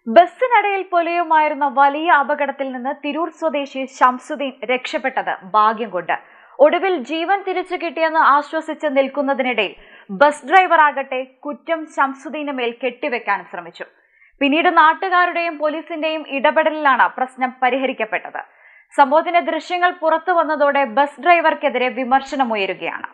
ബസ്സിനടയിൽ പൊലിയുമായിരുന്ന വലിയ അപകടത്തിൽ നിന്ന് തിരൂർ സ്വദേശി ഷംസുദ്ദീൻ രക്ഷപ്പെട്ടത് ഭാഗ്യം കൊണ്ട് ഒടുവിൽ ജീവൻ തിരിച്ചു കിട്ടിയെന്ന് ആശ്വസിച്ച് നിൽക്കുന്നതിനിടയിൽ ബസ് ഡ്രൈവർ ആകട്ടെ കുറ്റം ഷംസുദ്ദീന് മേൽ കെട്ടിവെക്കാൻ ശ്രമിച്ചു പിന്നീട് നാട്ടുകാരുടെയും പോലീസിന്റെയും ഇടപെടലിലാണ് പ്രശ്നം പരിഹരിക്കപ്പെട്ടത് സംഭവത്തിന്റെ ദൃശ്യങ്ങൾ പുറത്തു വന്നതോടെ ബസ് ഡ്രൈവർക്കെതിരെ വിമർശനമുയരുകയാണ്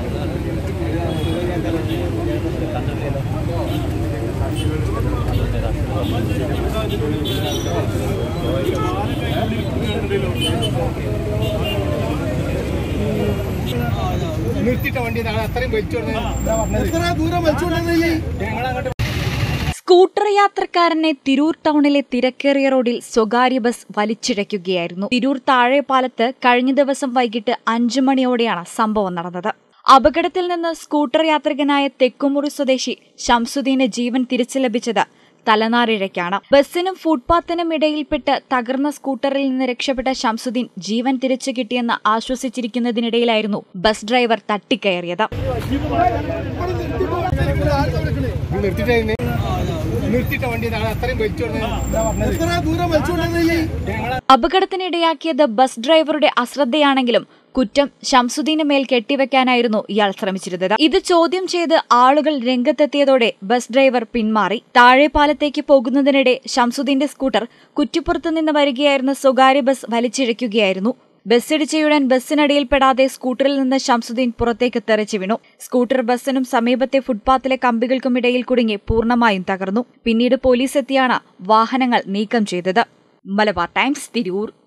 നിർത്തിയിട്ട വണ്ടി നാളെ അത്രയും വലിച്ചോടുന്നത് ദൂരം വലിച്ചോടുന്നത് സ്കൂട്ടർ യാത്രക്കാരനെ തിരൂർ ടൗണിലെ തിരക്കേറിയ റോഡിൽ സ്വകാര്യ ബസ് വലിച്ചിഴയ്ക്കുകയായിരുന്നു തിരൂർ താഴെപ്പാലത്ത് കഴിഞ്ഞ ദിവസം വൈകിട്ട് അഞ്ചു മണിയോടെയാണ് സംഭവം നടന്നത് അപകടത്തിൽ നിന്ന് സ്കൂട്ടർ യാത്രികനായ തെക്കുമുറി സ്വദേശി ഷംസുദ്ദീന് ജീവൻ തിരിച്ചു ലഭിച്ചത് തലനാരിഴയ്ക്കാണ് ബസ്സിനും ഫുട്പാത്തിനും ഇടയിൽപ്പെട്ട് തകർന്ന സ്കൂട്ടറിൽ നിന്ന് രക്ഷപ്പെട്ട ഷംസുദ്ദീൻ ജീവൻ തിരിച്ചു കിട്ടിയെന്ന് ആശ്വസിച്ചിരിക്കുന്നതിനിടയിലായിരുന്നു ബസ് ഡ്രൈവർ തട്ടിക്കയറിയത് നിർത്തിയിട്ടായിരുന്നു നിർത്തിയിട്ട വണ്ടി നാളെ അത്രയും വലിച്ചോടുന്നത് ദൂരം വലിച്ചോടുന്നത് അപകടത്തിനിടയാക്കിയത് ബസ് ഡ്രൈവറുടെ അശ്രദ്ധയാണെങ്കിലും കുറ്റം ഷംസുദ്ദീന് മേൽ കെട്ടിവെക്കാനായിരുന്നു ഇയാൾ ശ്രമിച്ചിരുന്നത് ഇത് ചോദ്യം ചെയ്ത് ആളുകൾ രംഗത്തെത്തിയതോടെ ബസ് ഡ്രൈവർ പിന്മാറി താഴെപ്പാലത്തേക്ക് പോകുന്നതിനിടെ ഷംസുദ്ദീന്റെ സ്കൂട്ടർ കുറ്റിപ്പുറത്ത് നിന്ന് വരികയായിരുന്ന സ്വകാര്യ ബസ് വലിച്ചിഴയ്ക്കുകയായിരുന്നു ബസ്സിടിച്ചയുടൻ ബസ്സിനടിയിൽപ്പെടാതെ സ്കൂട്ടറിൽ നിന്ന് ഷംസുദ്ദീൻ പുറത്തേക്ക് തെറിച്ചു വീണു സ്കൂട്ടർ ബസ്സിനും സമീപത്തെ ഫുട്പാത്തിലെ കമ്പികൾക്കും ഇടയിൽ കുടുങ്ങി പൂർണ്ണമായും തകർന്നു പിന്നീട് പോലീസ് എത്തിയാണ് വാഹനങ്ങൾ നീക്കം ചെയ്തത് മലബാർ ടൈംസ് തിരൂർ